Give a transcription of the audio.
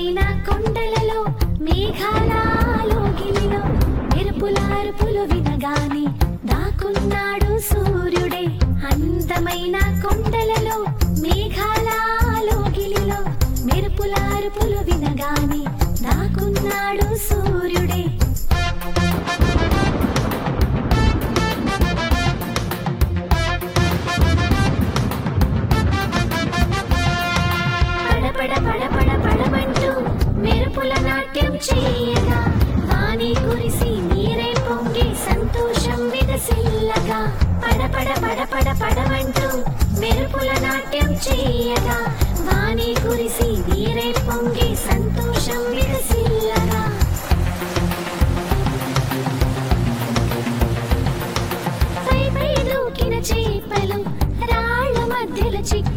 అందమైన కొండలలో మేఘాలలో గిలిలో మెరుపుల అరుపులు వినగానే దాకున్నాడు సూర్యుడే అందమైన కొండలలో మేఘాలలో గిలిలో మెరుపుల అరుపులు వినగానే దాకున్నాడు సూర్యుడే పడపడ పడపడ పడమంటూ మెరుపుల నాట్యం చేయగా వాణి కురిసి నీరే పొంగి సంతోషం విదసిల్లగా పడపడ పడపడ పడమంటూ మెరుపుల నాట్యం చేయగా వాణి కురిసి నీరే పొంగి సంతోషం విదసిల్లగా పై పై దూకిన చేపలు రాళ్ళ మధ్యలో చిక్కి